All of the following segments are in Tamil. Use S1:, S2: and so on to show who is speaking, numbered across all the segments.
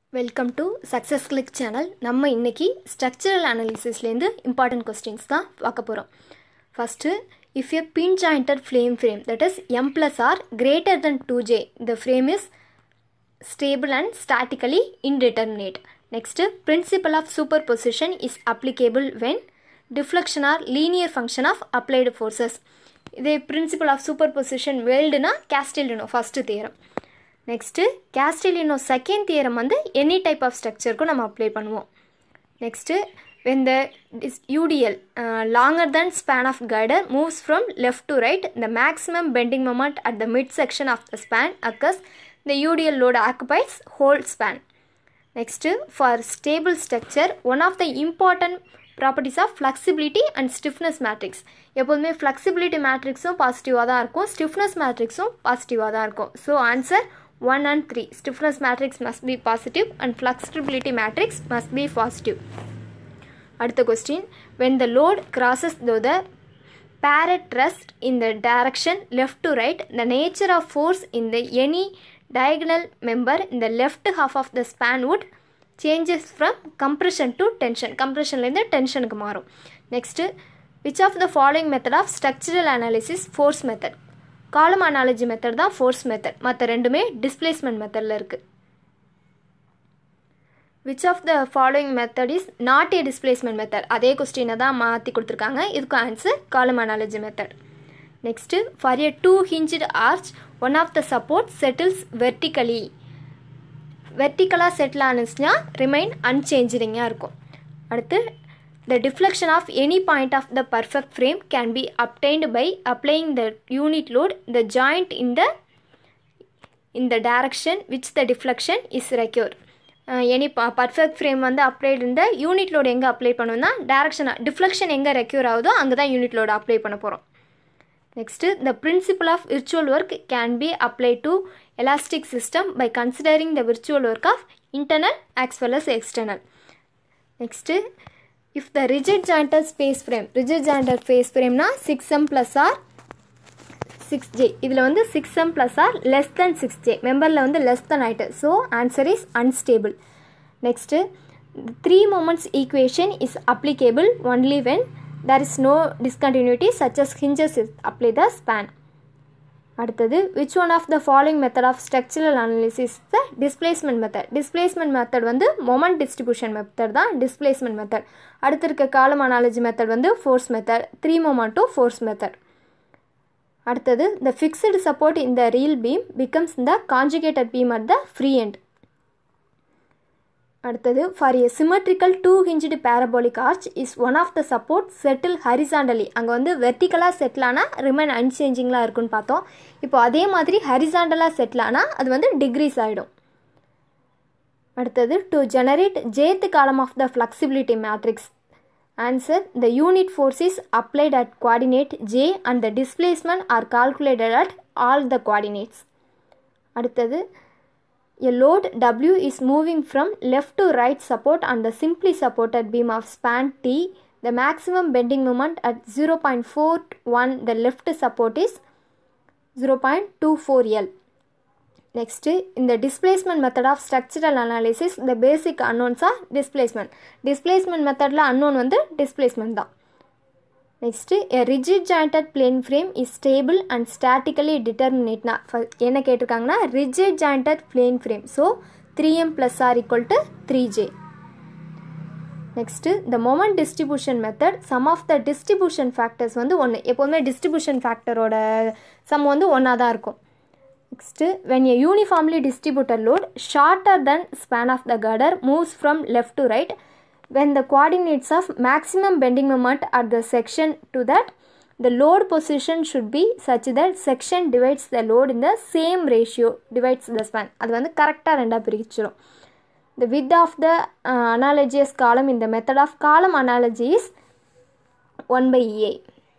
S1: Welcome to success click channel நம்ம இன்னைக்கு ஸ்ட்ரக்சரல் அனாலிசிஸ்லேருந்து இம்பார்ட்டன்ட் கொஸ்டின்ஸ் தான் பார்க்க போகிறோம் first if a pin jointed flame frame that is M plus R greater then two J the frame is stable and statically indeterminate. Next, principle of superposition is applicable when deflection or linear function of applied forces. இதே பிரின்சிபல் ஆஃப் சூப்பர் பொசிஷன் வேல்டுனா Castigliano first theorem next Castigliano second theorem வந்து எனி டைப் ஆஃப் ஸ்ட்ரக்சருக்கும் நம்ம அப்ளை பண்ணுவோம் next when the dis- UDL uh, longer than span of girder moves from left to right the maximum bending moment at the midsection of the span occurs the UDL load occupies whole span next for stable structure one of the important properties of flexibility and stiffness matrix எப்போதுமே flexibility matrixும் பாசிட்டிவாக தான் இருக்கும் stiffness matrixும் பாசிட்டிவாக தான் இருக்கும் so answer one and three stiffness matrix must be positive and flexibility matrix must be positive அடுத்த question when the load crosses through the parrot rest in the direction left to right the nature of force in the any diagonal member in the left half of the span would changes from compression to tension compressionலேருந்து டென்ஷனுக்கு மாறும் next which of the following method of structural analysis force method column analogy method தான் ஃபோர்ஸ் மெத்தட் மற்ற ரெண்டுமே டிஸ்பிளேஸ்மெண்ட் மெத்தடில் இருக்குது which of the following method is not a displacement method அதே கொஸ்டினை தான் மாற்றி கொடுத்துருக்காங்க இதுக்கு answer column analogy method next for a two hinged arch one of the support settles vertically வெர்டிக்கலாக செட்டில் ஆனிச்சுன்னா ரிமைன் அன்சேஞ்சிரிங்காக இருக்கும் அடுத்து the deflection of any point of the perfect frame can be obtained by applying the unit load the joint in the in the direction which the deflection is recure any perfect frame வந்து அப்ளை இந்த யூனிட் லோடு எங்கே அப்ளை பண்ணுவோம்னா டேரக்ஷன் டிஃப்ளெக்ஷன் எங்கே ரெக்யூர் ஆகுதோ அங்கே தான் யூனிட் லோடு அப்ளை பண்ண போகிறோம் next the principle of virtual work can be apply to elastic system by considering the virtual work of internal acts well as external next if the rigid jointed space frame rigid jointed face ஃப்ரேம்னா six M plus R six J இதில் வந்து six M plus R less then six J மெம்பரில் வந்து லெஸ் தென் ஆகிட்டு so answer is unstable next three moments equation is applicable only when there is no discontinuity such as hinges is apply the span அடுத்தது which one of the following method of structural analysis the displacement method displacement method வந்து மொமெண்ட் டிஸ்ட்ரிபியூஷன் மெத்தட் தான் டிஸ்பிளேஸ்மெண்ட் மெத்தட் அடுத்து இருக்க காலம் அனாலஜி மெத்தட் வந்து ஃபோர்ஸ் மெத்தட் த்ரீ மொமெண்ட்டும் ஃபோர்ஸ் மெத்தட் அடுத்தது the fixed support in the real beam becomes the conjugated beam at the free end அடுத்தது ஃபார் a symmetrical two hinged parabolic arch is one of the support settle horizontally அங்கே வந்து வெர்டிக்கலாக செட்டில் ஆனால் ரிமைன் அன்சேஞ்சிங்லாம் இருக்குன்னு பார்த்தோம் இப்போ அதே மாதிரி ஹரிசாண்டலாக செட்டில் ஆனால் அது வந்து டிக்ரீஸ் ஆகிடும் அடுத்தது to generate jth column of the flexibility matrix Answer The unit force is applied at coordinate J and the displacement are calculated at all the coordinates. அடுத்தது A load W is moving from left to right support on the simply supported beam of span T. The maximum bending moment at 0.41 the left support is 0.24 L. Next, in the displacement method of structural analysis, the basic unknowns are displacement. Displacement methodல unknown வந்து displacement தான். Next, a rigid jointed plane frame is stable and statically determinate. நா என்ன கேட்டிருக்காங்கன்னா rigid jointed plane frame. So, 3m plus r equal to 3j. Next the moment distribution method sum of the distribution factors வந்து ஒன்று எப்போதுமே டிஸ்ட்ரிபியூஷன் ஃபேக்டரோட சம் வந்து ஒன்றா தான் இருக்கும் Next, when a uniformly distributed load shorter than span of the girder moves from left to right, when the coordinates of maximum bending moment at the section to that, the load position should be such that section divides the load in the same ratio divides the span. அது வந்து கரெக்டாக ரெண்டாக பிரிச்சிடும் The width of the uh, analogous column in the method of column analogy is 1 by A.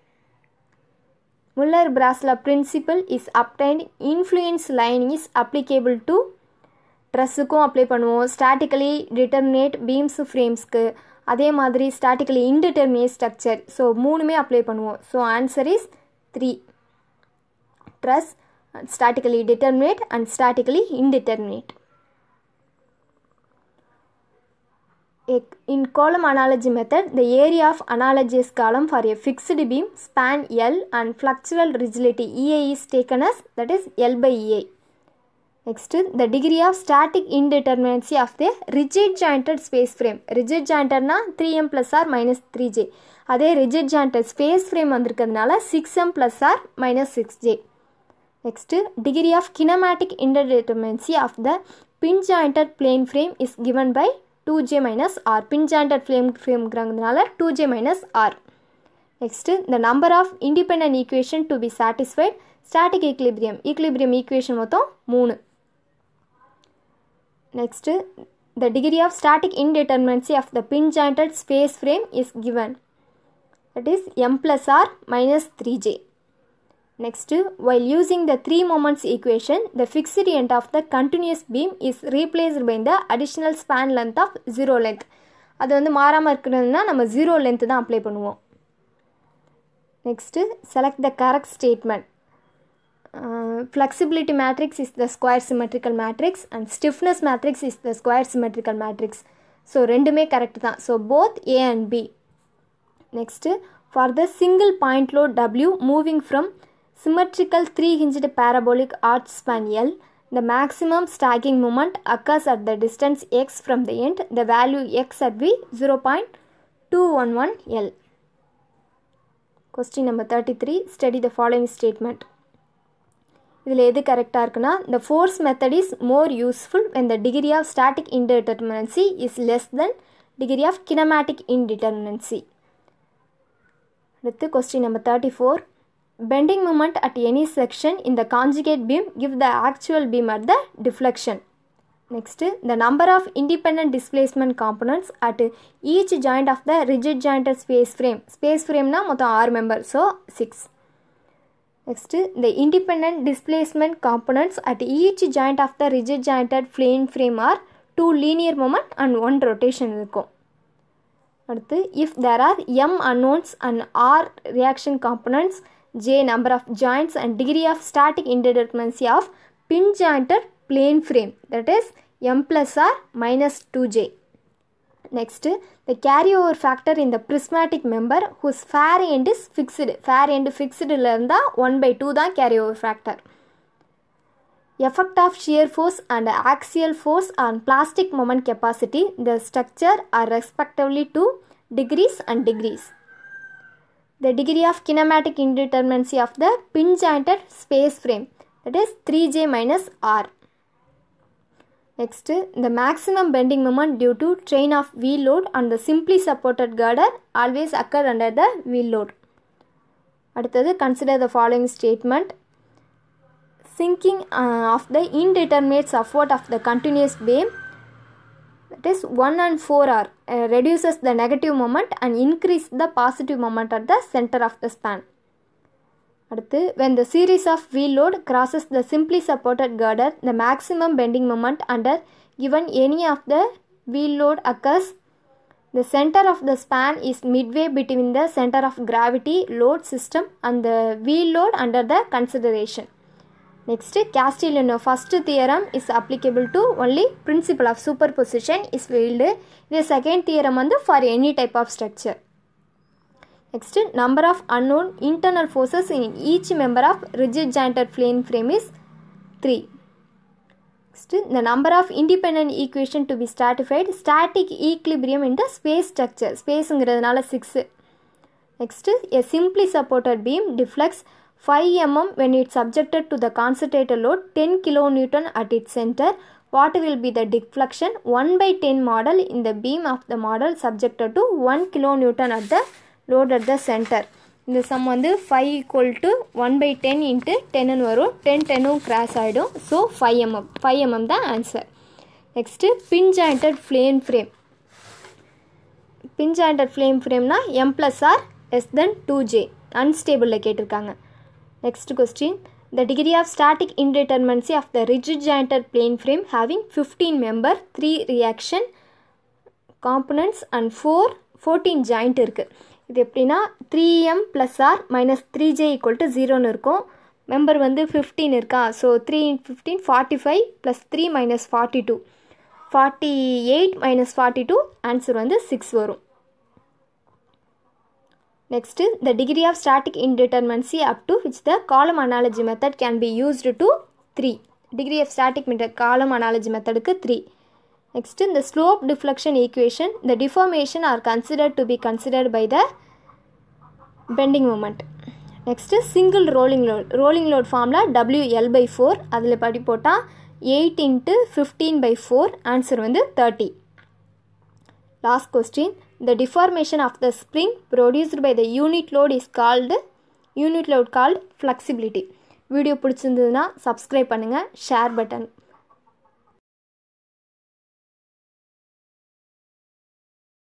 S1: Muller Breslau principle is obtained influence line is applicable to ட்ரெஸ்ஸுக்கும் அப்ளை பண்ணுவோம் ஸ்டாட்டிக்கலி டிட்டர்மினேட் பீம்ஸு ஃப்ரேம்ஸ்க்கு அதே மாதிரி ஸ்டாட்டிக்கலி இன்டிட்டர்மினேட் ஸ்ட்ரக்சர் ஸோ மூணுமே அப்ளை பண்ணுவோம் so answer is three truss statically determinate and statically indeterminate in column analogy method, the area of analogous column for a fixed beam span L and fluxural rigidity EA is taken as that is L by EA. Next, the degree of static indeterminacy of the rigid jointed space frame. Rigid jointed na 3m plus r minus 3j. அதே rigid jointed space frame வந்திருக்கிறதுனால 6m plus r minus 6j. Next, degree of kinematic indeterminacy of the pin jointed plane frame is given by 2j minus r. Pin jointed flame frameங்கிறதுனால 2j minus r. Next, the number of independent equation to be satisfied. Static equilibrium. Equilibrium equation மொத்தம் மூணு Next, the degree of static indeterminacy of the pin jointed space frame is given. That is m plus r minus 3j. Next, while using the three moments equation, the fixed end of the continuous beam is replaced by the additional span length of zero length. அது வந்து மாறாமல் இருக்கணும்னா நம்ம ஜீரோ லென்த்து தான் அப்ளை பண்ணுவோம் next select the correct statement flexibility matrix is the square symmetrical matrix and stiffness matrix is the square symmetrical matrix so ரெண்டுமே கரெக்ட் தான் so both A and B next for the single point load W moving from symmetrical three hinged parabolic arch span L, the maximum stacking moment occurs at the distance x from the end, the value x at v 0.211 L. Question number 33, study the following statement. இதில் எது கரெக்டாக இருக்குன்னா the force method is more useful when the degree of static indeterminacy is less than degree of kinematic indeterminacy. அடுத்து question number 34 bending moment at any section in the conjugate beam give the actual beam at the deflection. Next, the number of independent displacement components at each joint of the rigid jointed space frame. Space frame na மொத்தம் 6 member, so 6. Next, the independent displacement components at each joint of the rigid jointed plane frame are two linear moment and one rotation இருக்கும் அடுத்து if there are m unknowns and r reaction components j number of joints and degree of static indeterminacy of pin jointed plane frame that is m plus r minus 2j. Next, the carryover factor in the prismatic member whose fair end is fixed. Fair end fixed இருந்தால் 1 by 2 தான் carryover factor. Effect of shear force and axial force on plastic moment capacity, the structure are respectively 2 degrees and degrees the degree of kinematic indeterminacy of the pin jointed space frame that is 3j minus r. Next, the maximum bending moment due to train of wheel load on the simply supported girder always occur under the wheel load. அடுத்தது consider the following statement. Sinking uh, of the indeterminate support of the continuous beam that is 1 and 4 are uh, reduces the negative moment and increase the positive moment at the center of the span. அடுத்து when the series of wheel load crosses the simply supported girder the maximum bending moment under given any of the wheel load occurs the center of the span is midway between the center of gravity load system and the wheel load under the consideration Next, Castiglione first theorem is applicable to only principle of superposition is filled. The second theorem வந்து for any type of structure. Next, number of unknown internal forces in each member of rigid jointed plane frame is 3. Next, the number of independent equation to be stratified, static equilibrium in the space structure. Spaceங்கிறதுனால 6. Next, a simply supported beam deflects 5 mm when it's subjected to the concentrated load 10 kilonewton at its center. What will be the deflection? 1 by 10 model in the beam of the model subjected to 1 kilonewton at the load at the center. இந்த சம் வந்து five equal to one by ten into டென்னு வரும் டென் டென்னும் கிராஸ் ஆகிடும் so five mm five mm தான் answer next pin jointed flame frame pin jointed flame ஃப்ரேம்னா M plus R less then two J அன்ஸ்டேபிளில் கேட்டிருக்காங்க Next question. The degree of static indeterminacy of the rigid jointed plane frame having 15 member, 3 reaction components and 4 14 joint இருக்குது இது எப்படின்னா three M plus R minus three J equal to ஜீரோன்னு இருக்கும் மெம்பர் வந்து ஃபிஃப்டீன் இருக்கா so three fifteen forty five plus three minus forty two forty eight minus forty two answer வந்து சிக்ஸ் வரும் next the degree of static indeterminacy up to which the column analogy method can be used to three degree of static method column analogy மெத்தடுக்கு த்ரீ நெக்ஸ்ட்டு இந்த slope deflection equation the deformation are considered to be considered by the bending moment next single rolling load rolling load ஃபார்மில் டபிள்யூ எல் பை ஃபோர் அதில் படி போட்டால் eight into fifteen by four answer வந்து thirty last question the deformation of the spring produced by the unit load is called unit load called flexibility video பிடிச்சிருந்ததுன்னா சப்ஸ்கிரைப் பண்ணுங்கள் ஷேர் பட்டன்